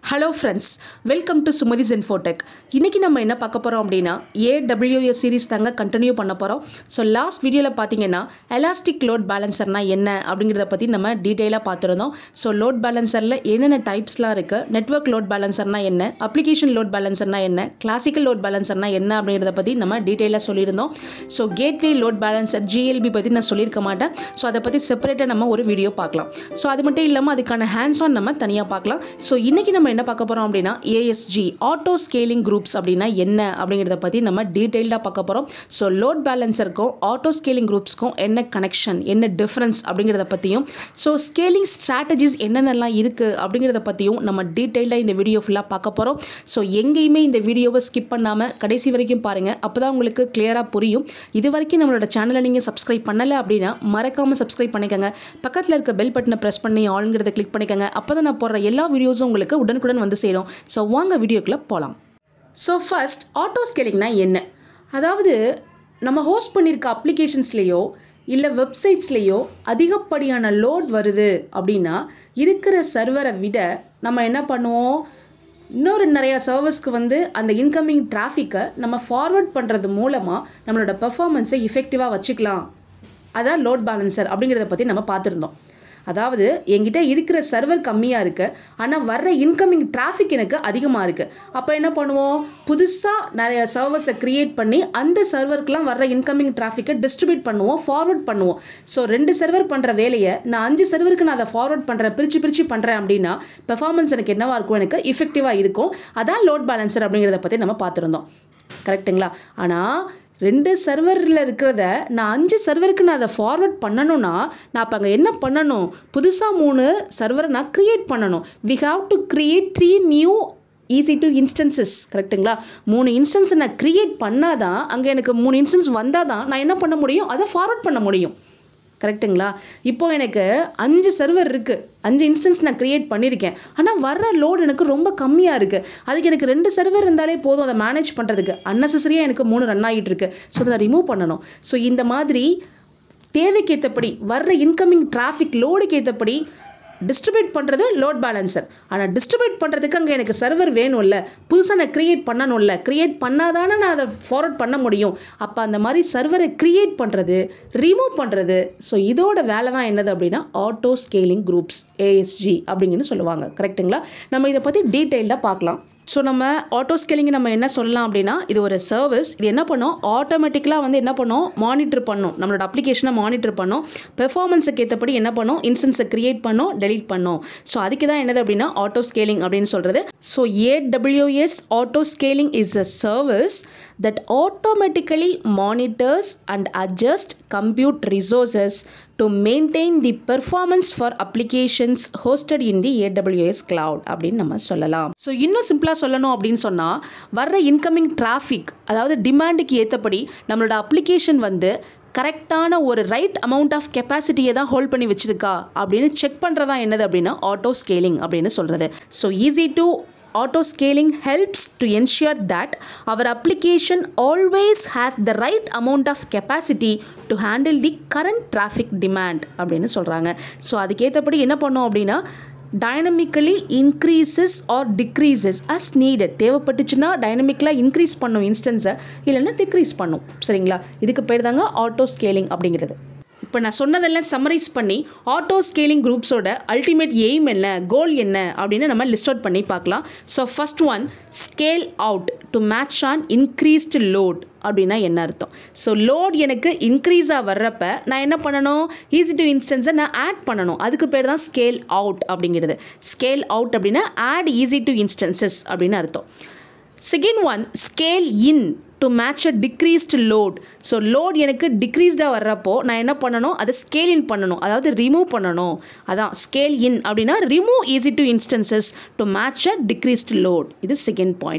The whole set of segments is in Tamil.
hello friends welcome to Sumathi's infotech இன்றைக்கி நம்ம என்ன பார்க்க போகிறோம் அப்படின்னா ஏடபிள்யூஎஸ் சீரிஸ் தாங்க கண்டினியூ பண்ண போகிறோம் ஸோ லாஸ்ட் வீடியோவில் பார்த்தீங்கன்னா எலாஸ்டிக் லோட் பேலன்சர்னா என்ன அப்படிங்கிறத பற்றி நம்ம டீட்டெயிலாக பார்த்துருந்தோம் ஸோ லோட் பேலன்சரில் என்னென்ன டைப்ஸ்லாம் இருக்குது நெட்வொர்க் லோட் பேலன்சர்னா என்ன அப்ளிகேஷன் லோட் பேலன்சர்னா என்ன கிளாசிக்கல் லோட் பேலன்சர்னா என்ன அப்படிங்கிறத பற்றி நம்ம டீட்டெயிலாக சொல்லியிருந்தோம் so gateway load balancer GLB பற்றி நான் சொல்லியிருக்க மாட்டேன் ஸோ அதை பற்றி செப்பரேட்டாக நம்ம ஒரு வீடியோ பார்க்கலாம் ஸோ அது மட்டும் இல்லாமல் அதுக்கான ஹேண்ட்ஸ் ஆன் நம்ம தனியாக பார்க்கலாம் ஸோ இன்றைக்கி நம்ம என்ன பார்க்க போகிறோம் அப்படின்னா ஏஎஸ்ஜி ஆட்டோ ஸ்கேலிங் குரூப்ஸ் அப்படின்னா என்ன அப்படிங்கிறத பற்றி நம்ம டீட்டெயில்டாக பார்க்க போகிறோம் ஸோ லோட் பேலன்சருக்கும் ஆட்டோ ஸ்கேலிங் குரூப்ஸ்க்கும் என்ன கனெக்ஷன் என்ன டிஃப்ரென்ஸ் அப்படிங்கிறத பற்றியும் ஸோ ஸ்கேலிங் ஸ்ட்ராட்டஜிஸ் என்னென்னலாம் இருக்குது அப்படிங்கிறத பற்றியும் நம்ம டீட்டெயில்டாக இந்த வீடியோ ஃபுல்லாக பார்க்க போகிறோம் ஸோ எங்கேயுமே இந்த வீடியோவை ஸ்கிப் பண்ணாமல் கடைசி வரைக்கும் பாருங்கள் அப்போ தான் உங்களுக்கு கிளியராக புரியும் இது வரைக்கும் நம்மளோட சேனலை நீங்கள் சப்ஸ்கிரைப் பண்ணலை அப்படின்னா மறக்காமல் சப்ஸ்கிரைப் பண்ணிக்கோங்க பக்கத்தில் இருக்க பெல் பட்டனை ப்ரெஸ் பண்ணி ஆளுங்கிறத கிளிக் பண்ணிக்கோங்க அப்போ தான் நான் போடுற எல்லா வீடியோஸும் உங்களுக்கு உடனுக்குடன் வந்து சேரும் ஸோ வாங்க வீடியோக்குள்ளே போகலாம் ஸோ ஃபர்ஸ்ட் ஆட்டோ ஸ்கேலிங்னா என்ன அதாவது நம்ம ஹோஸ்ட் பண்ணியிருக்க அப்ளிகேஷன்ஸ்லேயோ இல்லை வெப்சைட்ஸ்லேயோ அதிகப்படியான லோட் வருது அப்படின்னா இருக்கிற சர்வரை விட நம்ம என்ன பண்ணுவோம் இன்னொரு நிறையா சர்வர்ஸ்க்கு வந்து அந்த இன்கமிங் டிராஃபிக்கை நம்ம ஃபார்வர்ட் பண்ணுறது மூலமாக நம்மளோட பெர்ஃபார்மன்ஸை இஃபெக்டிவாக வச்சுக்கலாம் அதான் லோட் பேலன்சர் அப்படிங்கிறத பற்றி நம்ம பார்த்துருந்தோம் அதாவது என்கிட்ட இருக்கிற சர்வர் கம்மியாக இருக்குது ஆனால் வர்ற இன்கமிங் டிராஃபிக் எனக்கு அதிகமாக இருக்குது அப்போ என்ன பண்ணுவோம் புதுசாக நிறைய சர்வர்ஸை க்ரியேட் பண்ணி அந்த சர்வருக்குலாம் வர்ற இன்கமிங் டிராஃபிக்கை டிஸ்ட்ரிபியூட் பண்ணுவோம் ஃபார்வர்ட் பண்ணுவோம் ஸோ ரெண்டு சர்வர் பண்ணுற வேலையை நான் அஞ்சு சர்வருக்கு நான் அதை ஃபார்வர்ட் பண்ணுறேன் பிரித்து பிரித்து பண்ணுறேன் அப்படின்னா பெர்ஃபார்மன்ஸ் எனக்கு என்னவாக இருக்கும் எனக்கு இஃபெக்டிவாக இருக்கும் அதான் லோட் பேலன்சர் அப்படிங்கிறத பற்றி நம்ம பார்த்துருந்தோம் கரெக்டுங்களா ஆனால் ரெண்டு சர்வரில் இருக்கிறத நான் அஞ்சு சர்வருக்கு நான் அதை ஃபார்வர்ட் பண்ணணும்னா நான் அப்போ அங்கே என்ன பண்ணணும் புதுசாக மூணு சர்வரை நான் க்ரியேட் பண்ணணும் we have to create three new EC two instances கரெக்டுங்களா மூணு இன்ஸ்டன்ஸை நான் க்ரியேட் பண்ணால் தான் அங்கே எனக்கு மூணு இன்ஸ்டன்ஸ் வந்தால் தான் நான் என்ன பண்ண முடியும் அதை ஃபார்வர்ட் பண்ண முடியும் கரெக்டுங்களா இப்போ எனக்கு அஞ்சு சர்வர் இருக்குது அஞ்சு இன்ஸ்டன்ஸ் நான் க்ரியேட் பண்ணியிருக்கேன் ஆனால் வர்ற லோடு எனக்கு ரொம்ப கம்மியாக இருக்குது அதுக்கு எனக்கு ரெண்டு சர்வர் இருந்தாலே போதும் அதை மேனேஜ் பண்ணுறதுக்கு அன்னெசரியாக எனக்கு மூணு ரன் ஆகிட்டு இருக்கு ஸோ அதை ரிமூவ் பண்ணணும் ஸோ இந்த மாதிரி தேவைக்கேற்றபடி வர்ற இன்கமிங் டிராஃபிக் லோடுக்கு ஏற்றபடி டிஸ்ட்ரிபியூட் பண்ணுறது லோட் பேலன்சர் ஆனால் டிஸ்ட்ரிபியூட் பண்ணுறதுக்கு அங்கே எனக்கு சர்வர் வேணும்ல புதுசாக நான் க்ரியேட் பண்ணணும்ல க்ரியேட் பண்ணாதானே நான் அதை ஃபார்வர்ட் பண்ண முடியும் அப்போ அந்த மாதிரி சர்வரை க்ரியேட் பண்ணுறது ரிமூவ் பண்ணுறது ஸோ இதோட வேலை தான் என்னது அப்படின்னா ஆட்டோ ஸ்கேலிங் குரூப்ஸ் ஏஎஸ்ஜி அப்படிங்கன்னு சொல்லுவாங்க கரெக்டுங்களா நம்ம இதை பற்றி டீட்டெயில்டாக பார்க்கலாம் ஸோ நம்ம ஆட்டோ ஸ்கேலிங் நம்ம என்ன சொல்லலாம் அப்படின்னா இது ஒரு சர்வீஸ் இது என்ன பண்ணோம் ஆட்டோமேட்டிக்கலாக வந்து என்ன பண்ணோம் மானிட்டர் பண்ணும் நம்மளோட அப்ளிகேஷனை மானிட்டர் பண்ணோம் பெர்ஃபார்மன்ஸுக்கு ஏற்றபடி என்ன பண்ணோம் இன்ஸ்டன்ஸை க்ரியேட் பண்ணோம் டெலீட் பண்ணோம் ஸோ அதுக்கு தான் என்னது அப்படின்னா ஆட்டோ ஸ்கேலிங் அப்படின்னு சொல்கிறது so AWS auto scaling is a service that automatically monitors and adjust compute resources to maintain the performance for applications hosted in the AWS cloud அப்படின்னு நம்ம சொல்லலாம் ஸோ இன்னும் சிம்பிளாக சொல்லணும் அப்படின்னு சொன்னால் வர்ற இன்கமிங் டிராஃபிக் அதாவது டிமாண்டுக்கு ஏற்றபடி நம்மளோட அப்ளிகேஷன் வந்து கரெக்டான ஒரு ரைட் அமௌண்ட் ஆஃப் கெப்பாசிட்டியை தான் ஹோல்ட் பண்ணி வச்சிருக்கா அப்படின்னு செக் பண்ணுறதா என்னது அப்படின்னா ஆட்டோ ஸ்கேலிங் அப்படின்னு சொல்கிறது so EC two auto scaling helps to ensure that our application always has the right amount of capacity to handle the current traffic demand அப்படின்னு சொல்கிறாங்க ஸோ அதுக்கேற்றபடி என்ன பண்ணோம் அப்படின்னா dynamically increases or decreases as needed தேவைப்பட்டுச்சுன்னா டைனமிக்கலாக இன்க்ரீஸ் பண்ணும் இன்ஸ்டன்ஸை இல்லைன்னா டிக்ரீஸ் பண்ணும் சரிங்களா இதுக்கு பேர் தாங்க ஆட்டோ ஸ்கேலிங் அப்படிங்கிறது இப்போ நான் சொன்னதெல்லாம் சம்மரைஸ் பண்ணி ஆட்டோ ஸ்கேலிங் குரூப்ஸோட அல்டிமேட் எய்ம் என்ன கோல் என்ன அப்படின்னு நம்ம லிஸ்ட் அவுட் பண்ணி பார்க்கலாம் so first one scale out to match on increased load அப்படின்னா என்ன அர்த்தம் ஸோ லோட் எனக்கு இன்க்ரீஸாக வர்றப்ப நான் என்ன பண்ணணும் ஈஸி டு இன்ஸ்டன்ஸை நான் ஆட் பண்ணணும் அதுக்கு பேர் தான் ஸ்கேல் அவுட் அப்படிங்கிறது ஸ்கேல் அவுட் அப்படின்னா ஆட் ஈஸி டு இன்ஸ்டன்சஸ் அப்படின்னு அர்த்தம் second one scale in to match a decreased load so load எனக்கு டிக்ரீஸ்டாக வர்றப்போ நான் என்ன பண்ணணும் அதை ஸ்கேல் இன் பண்ணணும் அதாவது ரிமூவ் பண்ணணும் அதான் ஸ்கேல் இன் அப்படின்னா remove EC two instances to match a decreased load இது second point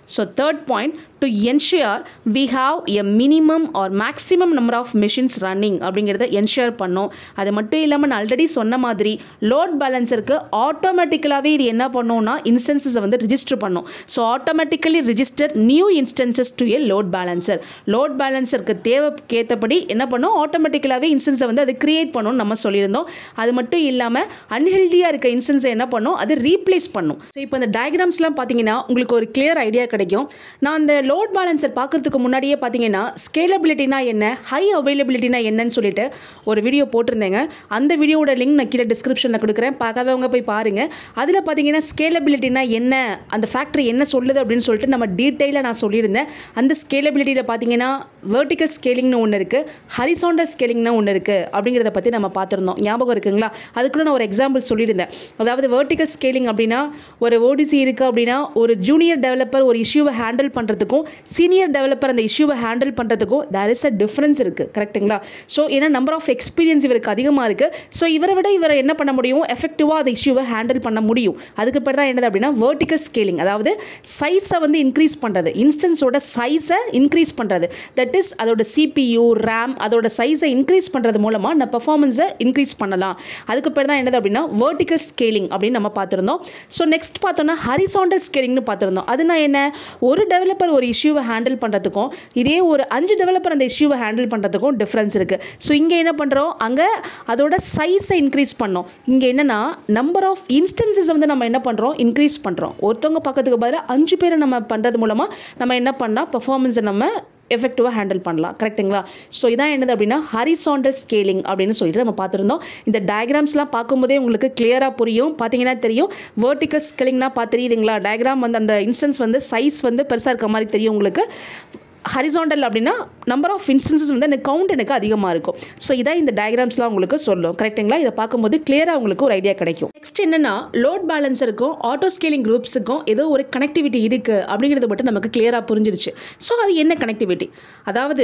so third point to ensure we have a minimum or maximum number of machines running அப்படிங்கிறத என்ஷியர் பண்ணோம் அது மட்டும் இல்லாமல் நான் ஆல்ரெடி சொன்ன மாதிரி லோட் பேலன்ஸருக்கு ஆட்டோமேட்டிக்கலாகவே இது என்ன பண்ணோம்னா இன்ஸ்டன்சஸை வந்து ரிஜிஸ்டர் பண்ணும் so automatically register new instances to a load balancer load பேலன்சருக்கு தேவைக்கேற்றபடி என்ன பண்ணும் ஆட்டோமேட்டிக்கலாகவே இன்ஸ்டன்ஸை வந்து அது கிரியேட் பண்ணணும்னு நம்ம சொல்லியிருந்தோம் அது மட்டும் இல்லாமல் அன்ஹெல்தியாக இருக்க இன்ஸ்டன்ஸை என்ன பண்ணும் அது ரீப்ளேஸ் பண்ணும் ஸோ இப்போ இந்த டயக்ராம்ஸ்லாம் பார்த்தீங்கன்னா உங்களுக்கு ஒரு கிளியர் ஐடியா கிடைக்கும் நான் அந்த லோட் பேலன்சர் பார்க்கறதுக்கு முன்னாடியே பார்த்தீங்கன்னா ஸ்கேலபிலிட்டினா என்ன ஹை அவைலபிலிட்டினா என்னன்னு சொல்லிட்டு ஒரு வீடியோ போட்டிருந்தேங்க அந்த வீடியோவோட லிங்க் நான் கீழே டிஸ்கிரிப்ஷனில் கொடுக்குறேன் பார்க்காதவங்க போய் பாருங்கள் அதில் பார்த்தீங்கன்னா ஸ்கேலபிலிட்டினா என்ன அந்த ஃபேக்ட்ரி என்ன சொல்லுது அப்படின்னு சொல்லிட்டு நம்ம டீட்டெயிலாக நான் சொல்லியிருந்தேன் அந்த ஸ்கேலபிலிட்டியில் பார்த்தீங்கன்னா வெர்டிக்கல் ஸ்கேலிங்னு ஒன்று இருக்குது ஹரிசாண்டல் ஸ்கேலிங்னு ஒன்று இருக்குது அப்படிங்கிறத பற்றி நம்ம பார்த்துருந்தோம் ஞாபகம் இருக்குங்களா அதுக்குள்ள நான் ஒரு எக்ஸாம்பிள் சொல்லியிருந்தேன் அதாவது வெர்டிக்கல் ஸ்கேலிங் அப்படின்னா ஒரு ஓடிசி இருக்குது அப்படின்னா ஒரு ஜூனியர் டெவலப்பர் ஒரு இஷ்யூவை ஹேண்டில் பண்ணுறதுக்கும் சீனியர் டெவலப்பர் அந்த இஷ்யூவை ஹேண்டில் பண்ணுறதுக்கும் தேர் இஸ் அ டிஃப்ரென்ஸ் இருக்குது கரெக்ட்டுங்களா ஸோ ஏன்னா நம்பர் ஆஃப் எக்ஸ்பீரியன்ஸ் இவருக்கு அதிகமாக இருக்குது ஸோ இவரை விட இவரை என்ன பண்ண முடியும் எஃபெக்டிவாக அந்த இஷ்யூவை ஹேண்டில் பண்ண முடியும் அதுக்கு பேர் தான் என்னது அப்படின்னா வெர்டிக்கல் ஸ்கேலிங் அதாவது சைஸை வந்து இன்க்ரீஸ் பண்ணுறது இன்ஸ்டன்ஸோட சைஸை இன்க்ரீஸ் பண்ணுறது தட் இஸ் அதோட சிபியூ ரேம் அதோட சைஸை இன்க்ரீஸ் பண்ணுறது மூலமாக நம்ம பெர்ஃபார்மன்ஸை இன்க்ரீஸ் பண்ணலாம் அதுக்கு பேர் தான் என்னது அப்படின்னா வெர்டிக்கல் ஸ்கேலிங் அப்படின்னு நம்ம பார்த்துருந்தோம் ஸோ நெக்ஸ்ட் பார்த்தோம்னா ஹரிசாண்டல் ஸ்கேலிங்னு பார்த்துருந்தோம் அதுனா என்ன ஒரு டெவலப்பர் ஒரு இஷ்யூவை ஹேண்டில் பண்ணுறதுக்கும் இதே ஒரு அஞ்சு டெவலப்பர் அந்த இஷ்யூவை ஹேண்டில் பண்ணுறதுக்கும் டிஃப்ரென்ஸ் இருக்குது ஸோ இங்கே என்ன பண்ணுறோம் அங்கே அதோட சைஸை இன்க்ரீஸ் பண்ணோம் இங்கே என்னென்னா நம்பர் ஆஃப் இன்ஸ்டன்சஸ் வந்து நம்ம என்ன பண்ணுறோம் இன்க்ரீஸ் பண்ணுறோம் ஒருத்தவங்க பக்கத்துக்கு பதிலாக அஞ்சு பேரை நம்ம பண்ணுறது மூலமாக நம்ம என்ன பண்ணலாம் பெர்ஃபார்மன்ஸை நம்ம எஃபெக்டிவாக ஹேண்டில் பண்ணலாம் கரெக்ட்டுங்களா ஸோ இதான் என்னது அப்படின்னா ஹரிசாண்டல் ஸ்கேலிங் அப்படின்னு சொல்லிட்டு நம்ம பார்த்துருந்தோம் இந்த டயக்ராம்ஸ்லாம் பார்க்கும்போதே உங்களுக்கு கிளியராக புரியும் பார்த்தீங்கன்னா தெரியும் வெர்டிக்கல் ஸ்கேலிங்னா பார்த்து தெரியுதுங்களா டயக்ராம் வந்து அந்த இன்ஸ்டன்ஸ் வந்து சைஸ் வந்து பெருசாக இருக்க மாதிரி தெரியும் உங்களுக்கு ஹரிசாண்டல் அப்படின்னா நம்பர் ஆஃப் இன்ஸ்டன்சஸ் வந்து எனக்கு கவுண்ட் எனக்கு அதிகமாக இருக்கும் ஸோ இதான் இந்த டயக்ராம்ஸ்லாம் உங்களுக்கு சொல்லும் கரெக்ட்டுங்களா இதை பார்க்கும்போது கிளியராக உங்களுக்கு ஒரு ஐடியா கிடைக்கும் நெக்ஸ்ட் என்னன்னா லோட் பேலன்ஸருக்கும் ஆட்டோ ஸ்கேலிங் குரூப்ஸுக்கும் ஏதோ ஒரு கனெக்டிவிட்டி இருக்குது அப்படிங்கிறது மட்டும் நமக்கு கிளியராக புரிஞ்சிருச்சு ஸோ அது என்ன கனெக்டிவிட்டி அதாவது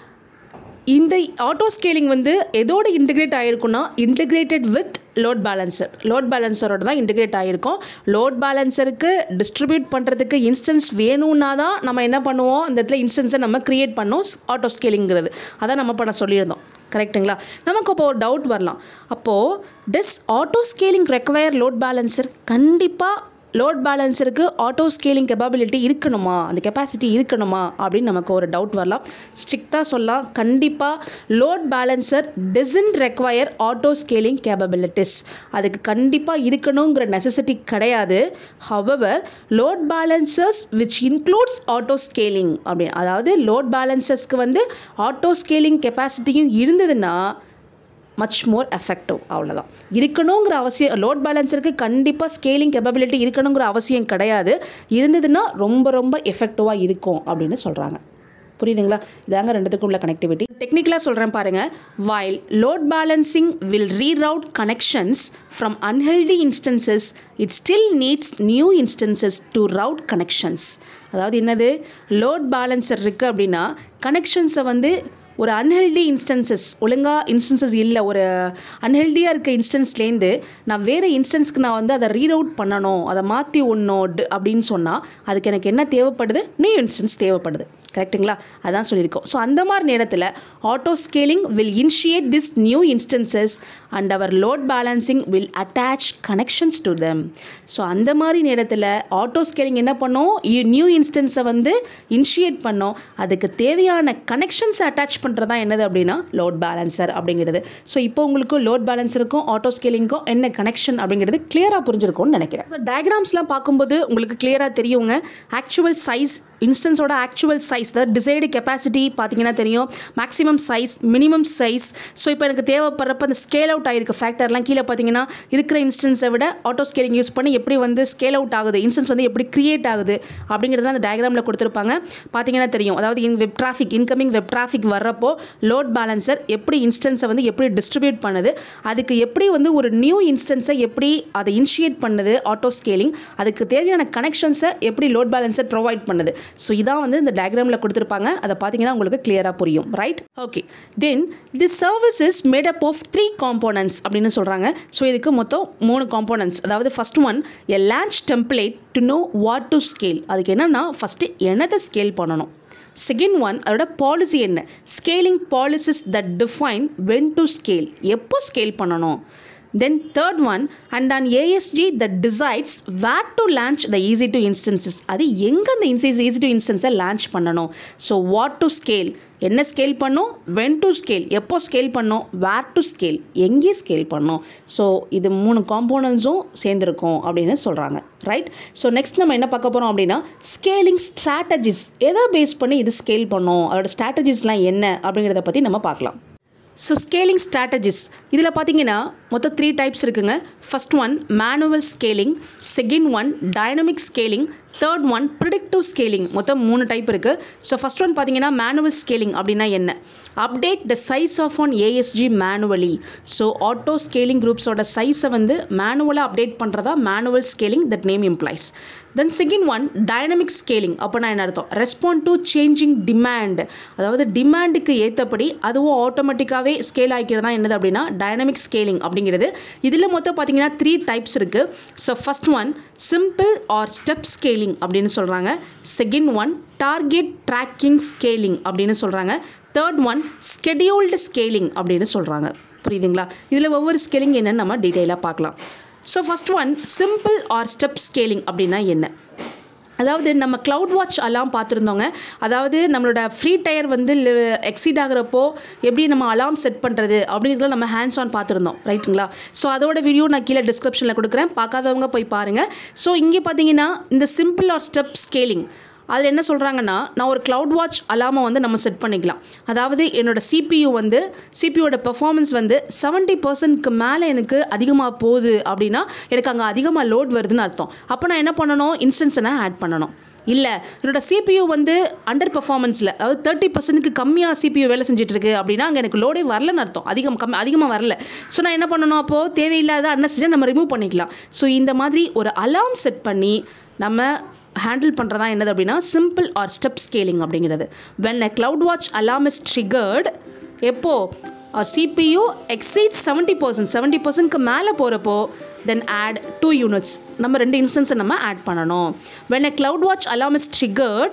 இந்த ஆட்டோ ஸ்கேலிங் வந்து எதோட இன்டிகிரேட் ஆகிருக்குன்னா integrated with load balancer load பேலன்சரோட தான் இன்டிகிரேட் ஆகிருக்கும் லோட் பேலன்சருக்கு டிஸ்ட்ரிபியூட் பண்ணுறதுக்கு இன்ஸ்டன்ஸ் வேணும்னா தான் நம்ம என்ன பண்ணுவோம் அந்த இடத்துல இன்ஸ்டன்ஸை நம்ம க்ரியேட் பண்ணோம் ஆட்டோ ஸ்கேலிங்கிறது அதான் நம்ம பண்ண சொல்லியிருந்தோம் கரெக்ட்டுங்களா நமக்கு அப்போ ஒரு டவுட் வரலாம் அப்போது this auto scaling require load balancer கண்டிப்பாக லோட் பேலன்ஸருக்கு ஆட்டோ ஸ்கேலிங் கெப்பாபிலிட்டி இருக்கணுமா அந்த கெப்பாசிட்டி இருக்கணுமா அப்படின்னு நமக்கு ஒரு டவுட் வரலாம் ஸ்ட்ரிக்டாக சொல்லலாம் கண்டிப்பாக load balancer doesn't require auto scaling capabilities அதுக்கு கண்டிப்பாக இருக்கணுங்கிற நெசசிட்டி கிடையாது however load balancers which includes auto scaling அப்படின்னு அதாவது லோட் பேலன்சர்ஸ்க்கு வந்து ஆட்டோ ஸ்கேலிங் கெப்பாசிட்டியும் இருந்ததுன்னா மச் மோர் எஃபெக்டிவ் அவ்வளோதான் இருக்கணுங்கிற அவசியம் லோட் பேலன்ஸருக்கு கண்டிப்பாக ஸ்கேலிங் கெப்பபிலிட்டி இருக்கணுங்கிற அவசியம் கிடையாது இருந்ததுன்னா ரொம்ப ரொம்ப எஃபெக்டிவாக இருக்கும் அப்படின்னு சொல்கிறாங்க புரியுதுங்களா இதாங்க ரெண்டுத்துக்கும் உள்ள கனெக்டிவிட்டி டெக்னிக்கலாக சொல்கிறேன் பாருங்கள் while load balancing will reroute connections from unhealthy instances it still needs new instances to route connections அதாவது என்னது லோட் பேலன்சர் இருக்குது அப்படின்னா கனெக்ஷன்ஸை வந்து ஒரு அன்ஹெல்தி இன்ஸ்டன்சஸ் ஒழுங்காக இன்ஸ்டன்சஸ் இல்லை ஒரு அன்ஹெல்தியாக இருக்க இன்ஸ்டன்ஸ்லேருந்து நான் வேறு இன்ஸ்டன்ஸ்க்கு நான் வந்து அதை ரீரவுட் பண்ணணும் அதை மாற்றி ஒன்றோம் அப்படின்னு சொன்னால் அதுக்கு எனக்கு என்ன தேவைப்படுது நியூ இன்ஸ்டன்ஸ் தேவைப்படுது கரெக்ட்டுங்களா அதான் சொல்லியிருக்கோம் ஸோ அந்த மாதிரி நேரத்தில் auto scaling will initiate this new instances and our load balancing will attach connections to them so அந்த மாதிரி நேரத்தில் ஆட்டோ ஸ்கேலிங் என்ன பண்ணோம் நியூ இன்ஸ்டன்ஸை வந்து இனிஷியேட் பண்ணோம் அதுக்கு தேவையான கனெக்ஷன்ஸை அட்டாச் பண்ணுறது தான் என்னது அப்படின்னா லோட் பேலன்சர் அப்படிங்கிறது ஸோ இப்போ உங்களுக்கு லோட் பேலன்சருக்கும் ஆட்டோ ஸ்கேலிங்க்கும் என்ன கனெக்ஷன் அப்படிங்கிறது கிளியராக புரிஞ்சிருக்கும்னு நினைக்கிறேன் டயக்ராம்ஸ்லாம் பார்க்கும்போது உங்களுக்கு கிளியராக தெரியுங்க ஆக்சுவல் சைஸ் இன்ஸ்டன்ஸோட ஆக்சுவல் சைஸ் அதாவது டிசைடு கெப்பாசிட்டி பார்த்தீங்கன்னா தெரியும் maximum size minimum size so இப்போ எனக்கு தேவைப்படுறப்ப அந்த ஸ்கேல் அவுட் ஆகிருக்க ஃபேக்டர்லாம் கீழே பார்த்தீங்கன்னா இருக்கிற இன்ஸ்டன்ஸை விட ஆட்டோ ஸ்கேலிங் யூஸ் பண்ணி எப்படி வந்து ஸ்கேல் அவுட் ஆகுது இன்ஸ்டன்ஸ் வந்து எப்படி கிரியேட் ஆகுது அப்படிங்கிறது அந்த டயக்ராமில் கொடுத்துருப்பாங்க பார்த்தீங்கன்னா தெரியும் அதாவது in web traffic incoming web traffic வர்றப்போ பண்ணுறப்போ லோட் பேலன்சர் எப்படி இன்ஸ்டன்ஸை வந்து எப்படி டிஸ்ட்ரிபியூட் பண்ணுது அதுக்கு எப்படி வந்து ஒரு நியூ இன்ஸ்டன்ஸை எப்படி அதை இனிஷியேட் பண்ணுது ஆட்டோ ஸ்கேலிங் அதுக்கு தேவையான கனெக்ஷன்ஸை எப்படி லோட் பேலன்சர் ப்ரொவைட் பண்ணுது ஸோ இதான் வந்து இந்த டயக்ராமில் கொடுத்துருப்பாங்க அதை பார்த்தீங்கன்னா உங்களுக்கு கிளியராக புரியும் right okay then the service is made up of three components அப்படின்னு சொல்கிறாங்க ஸோ இதுக்கு மொத்தம் மூணு காம்போனன்ட்ஸ் அதாவது first one a launch template to know what to scale அதுக்கு என்னென்னா ஃபஸ்ட்டு என்னத்தை ஸ்கேல் பண்ணணும் செகண்ட் ஒன் அதோட பாலிசி என்ன scaling policies that define when to scale எப்போ ஸ்கேல் பண்ணணும் then third one and on ASG that decides where to launch the EC two instances அது எங்கே அந்த இன்சைஸ் ஈஸி டு இன்ஸ்டன்ஸை லான்ச் பண்ணணும் ஸோ வாட் டு ஸ்கேல் என்ன ஸ்கேல் பண்ணும் வென் டு ஸ்கேல் எப்போ ஸ்கேல் பண்ணோம் வேர் டு ஸ்கேல் எங்கே ஸ்கேல் பண்ணோம் ஸோ இது மூணு காம்போனன்ஸும் சேர்ந்துருக்கும் அப்படின்னு சொல்கிறாங்க ரைட் ஸோ நெக்ஸ்ட் நம்ம என்ன பார்க்க போகிறோம் அப்படின்னா ஸ்கேலிங் ஸ்ட்ராட்டஜிஸ் எதை பேஸ் பண்ணி இது ஸ்கேல் பண்ணோம் அதோட ஸ்ட்ராட்டஜிஸ்லாம் என்ன அப்படிங்கிறத பற்றி நம்ம பார்க்கலாம் ஸோ ஸ்கேலிங் ஸ்ட்ராட்டஜிஸ் இதில் பார்த்தீங்கன்னா மொத்தம் த்ரீ டைப்ஸ் இருக்குங்க first one manual scaling second one dynamic scaling third one predictive scaling மொத்தம் மூணு டைப் இருக்குது ஸோ ஃபஸ்ட் ஒன் பார்த்தீங்கன்னா மேனுவல் ஸ்கேலிங் அப்படின்னா என்ன update the size of one ASG manually so auto scaling குரூப்ஸோட சைஸை வந்து மேனுவலாக அப்டேட் பண்ணுறதா manual scaling that name implies then second one dynamic scaling அப்படின்னா என்ன அர்த்தம் ரெஸ்பாண்ட் டு சேஞ்சிங் டிமாண்ட் அதாவது டிமாண்டுக்கு ஏற்றபடி அதுவும் ஆட்டோமேட்டிக்காகவே ஸ்கேல் ஆகிக்கிறதா என்னது அப்படின்னா டைனமிக் ஸ்கேலிங் அப்படிங்கிறது இதில் மொத்தம் பார்த்தீங்கன்னா த்ரீ டைப்ஸ் இருக்குது so first one simple or step scaling அப்படின்னு சொல்கிறாங்க second one target tracking scaling அப்படின்னு சொல்கிறாங்க தேர்ட் ஒன் ஸ்கெடியூல்டு ஸ்கேலிங் அப்படின்னு சொல்கிறாங்க புரியுதுங்களா இதில் ஒவ்வொரு ஸ்கேலிங் என்னன்னு நம்ம டீட்டெயிலாக பார்க்கலாம் so first one simple or step scaling அப்படின்னா என்ன அதாவது நம்ம க்ளவுட் வாட்ச் அலாம் பார்த்துருந்தோங்க அதாவது நம்மளோட ஃப்ரீ டயர் வந்து எக்ஸீட் ஆகிறப்போ எப்படி நம்ம அலாம் செட் பண்ணுறது அப்படிங்கிறதுல நம்ம ஹேண்ட்ஸ் ஆன் பார்த்துருந்தோம் ரைட்டுங்களா ஸோ அதோட வீடியோ நான் கீழே டிஸ்கிரிப்ஷனில் கொடுக்குறேன் பார்க்காதவங்க போய் பாருங்கள் ஸோ இங்கே பார்த்தீங்கன்னா இந்த சிம்பிள் ஆர் ஸ்டெப் ஸ்கேலிங் அதில் என்ன சொல்கிறாங்கன்னா நான் ஒரு க்ளவுட் வாட்ச் அலாமை வந்து நம்ம செட் பண்ணிக்கலாம் அதாவது என்னோட சிபியு வந்து சிபியோட பெர்ஃபார்மன்ஸ் வந்து செவன்ட்டி பர்சன்ட்க்கு மேலே எனக்கு அதிகமாக போகுது அப்படின்னா எனக்கு அங்கே அதிகமாக லோட் வருதுன்னு அர்த்தம் அப்போ நான் என்ன பண்ணணும் இன்ஸ்டன்ஸை நான் ஆட் பண்ணணும் இல்லை என்னோட சிபியு வந்து அண்டர் பர்ஃபார்மன்ஸில் அதாவது தேர்ட்டி பர்சன்ட்டுக்கு கம்மியாக சிபியு வேலை செஞ்சுட்ருக்கு அப்படின்னா அங்கே எனக்கு லோடே வரலன்னு அர்த்தம் அதிகம் கம்மி அதிகமாக வரல ஸோ நான் என்ன பண்ணணும் அப்போது தேவையில்லாத அன்னசரியாக நம்ம ரிமூவ் பண்ணிக்கலாம் ஸோ இந்த மாதிரி ஒரு அலாம் செட் பண்ணி நம்ம ஹேண்டில் பண்ணுறதா என்னது அப்படின்னா சிம்பிள் ஆர் ஸ்டெப் ஸ்கேலிங் அப்படிங்கிறது when a CloudWatch alarm is triggered எப்போ or CPU exceed seventy percent seventy பர்சன்ட்க்கு மேலே போகிறப்போ தென் ஆட் டூ யூனிட்ஸ் நம்ம ரெண்டு இன்ஸ்டன்ஸை நம்ம ஆட் பண்ணணும் when a CloudWatch alarm is triggered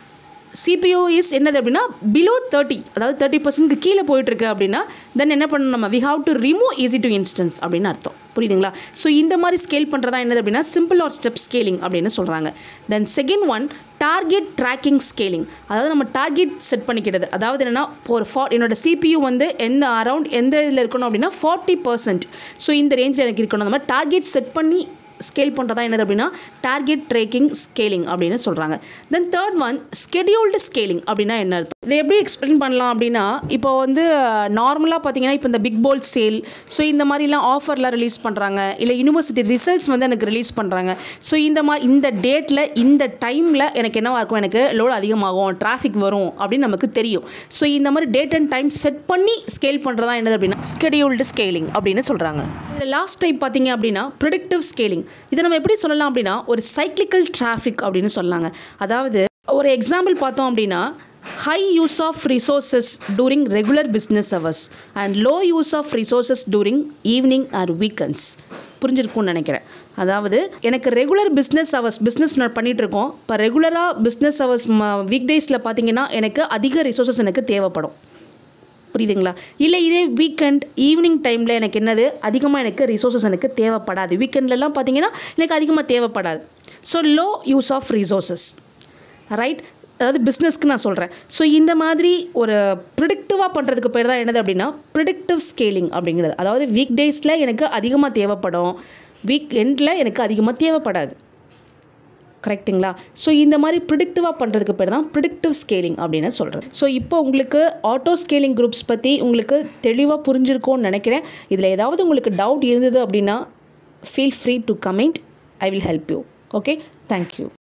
CPU is என்னது அப்படின்னா பிலோ தேர்ட்டி அதாவது தேர்ட்டி பர்சன்ட்க்கு கீழே போயிட்டுருக்கு அப்படின்னா தென் என்ன பண்ணணும் நம்ம we have to remove EC two instance அப்படின்னு அர்த்தம் புரியுதுங்களா ஸோ இந்த மாதிரி ஸ்கேல் பண்ணுறதா என்னது அப்படின்னா சிம்பிள் ஆர் ஸ்டெப் ஸ்கேலிங் அப்படின்னு சொல்கிறாங்க then second one target tracking scaling அதாவது நம்ம டார்கெட் செட் பண்ணிக்கிறது அதாவது என்னென்னா ஒரு ஃபா என்னோட சிபியூ வந்து எந்த அரவுண்ட் எந்த இதில் இருக்கணும் அப்படின்னா ஃபார்ட்டி பர்சன்ட் ஸோ இந்த ரேஞ்சில் எனக்கு இருக்கணும் அந்த மாதிரி டார்கெட் செட் பண்ணி ஸ்கேல் பண்ணுறதா என்னது அப்படின்னா டார்கெட் ட்ரேக்கிங் ஸ்கேலிங் அப்படின்னு சொல்கிறாங்க then third one scheduled scaling அப்படின்னா என்ன அர்த்தம் இதை எப்படி எக்ஸ்பிளைன் பண்ணலாம் அப்படின்னா இப்போ வந்து நார்மலாக பார்த்தீங்கன்னா இப்போ இந்த பிக் போல் சேல் ஸோ இந்த மாதிரிலாம் ஆஃபர்லாம் ரிலீஸ் பண்ணுறாங்க இல்லை யூனிவர்சிட்டி ரிசல்ட்ஸ் வந்து எனக்கு ரிலீஸ் பண்ணுறாங்க ஸோ இந்த மாதிரி இந்த டேட்டில் இந்த டைமில் எனக்கு என்னவாக இருக்கும் எனக்கு லோடு அதிகமாகும் டிராஃபிக் வரும் அப்படின்னு நமக்கு தெரியும் ஸோ இந்த மாதிரி டேட் அண்ட் டைம் செட் பண்ணி ஸ்கேல் பண்ணுறதா என்னது அப்படின்னா ஸ்கெடியூல்டு ஸ்கேலிங் அப்படின்னு சொல்கிறாங்க இதில் லாஸ்ட் டைப் பார்த்தீங்க அப்படின்னா ப்ரிடிக்டிவ் ஸ்கேலிங் இதை நம்ம எப்படி சொல்லலாம் அப்படின்னா ஒரு சைக்ளிக்கல் டிராஃபிக் அப்படின்னு சொல்லலாங்க அதாவது ஒரு எக்ஸாம்பிள் பார்த்தோம் அப்படின்னா high use of resources during regular business hours and low use of resources during evening or weekends புரிஞ்சிருக்கும்னு நினைக்கிறேன் அதாவது எனக்கு ரெகுலர் பிஸ்னஸ் ஹவர்ஸ் பிஸ்னஸ் நான் பண்ணிகிட்டு இருக்கோம் இப்போ ரெகுலராக பிஸ்னஸ் ஹவர்ஸ் வீக் டேஸில் பார்த்தீங்கன்னா எனக்கு அதிக ரிசோர்ஸஸ் எனக்கு தேவைப்படும் புரியுதுங்களா இல்லை இதே வீக்கெண்ட் ஈவினிங் டைமில் எனக்கு என்னது அதிகமாக எனக்கு ரிசோர்ஸஸ் எனக்கு தேவைப்படாது வீக்கெண்ட்லலாம் பார்த்தீங்கன்னா எனக்கு அதிகமாக தேவைப்படாது so low use of resources right அதாவது பிஸ்னஸ்க்கு நான் சொல்கிறேன் ஸோ இந்த மாதிரி ஒரு ப்ரிடிக்டிவாக பண்ணுறதுக்கு பேர் தான் என்னது அப்படின்னா ப்ரிடிக்டிவ் ஸ்கேலிங் அப்படிங்கிறது அதாவது வீக் டேஸில் எனக்கு அதிகமாக தேவைப்படும் வீக் எண்டில் எனக்கு அதிகமாக தேவைப்படாது கரெக்ட்டுங்களா ஸோ இந்த மாதிரி ப்ரிடிக்டிவாக பண்ணுறதுக்கு பேர் தான் ப்ரிடிக்டிவ் ஸ்கேலிங் அப்படின்னு சொல்கிறேன் ஸோ இப்போ உங்களுக்கு ஆட்டோ ஸ்கேலிங் குரூப்ஸ் பற்றி உங்களுக்கு தெளிவாக புரிஞ்சிருக்கும்னு நினைக்கிறேன் இதில் ஏதாவது உங்களுக்கு டவுட் இருந்தது அப்படின்னா feel free to comment I will help you okay thank you